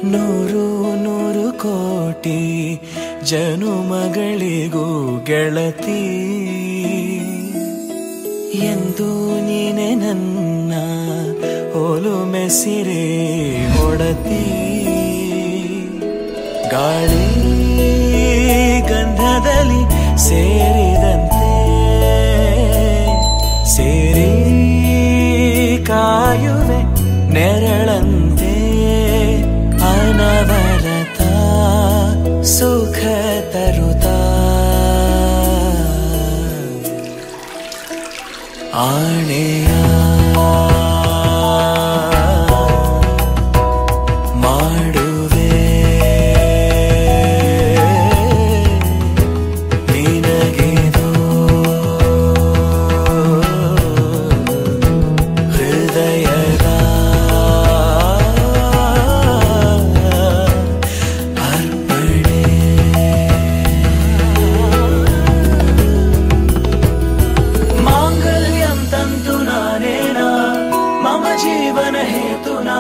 ನೂರು ನೂರು ಕೋಟಿ ಜನುಮಗಳಿಗೂ ಗೆಳತಿ ಎಂದು ನೀನೆ ನನ್ನ ಒಲುಮೆ ಸಿರೆ ಹೊಡತಿ ಗಾಳಿ ಗಂಧದಲ್ಲಿ ಸೇರಿದಂತೆ ಸೇರಿ ಕಾಯುವೆ ನೆರಳಂತೆ ಅನವರತ ಸುಖ ತರುತ್ತಾ ಆಣೆಯ ಮಾಡುವೆ ನಿನಗೆದು ಹೃದಯದ ಅರ್ಪಣೆ माङ्गल्यं तन्तु नानेन मम जीवन हेतुना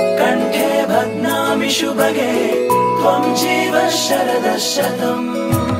कण्ठे भग्नामि शुभगे त्वं जीव शरदः शतम्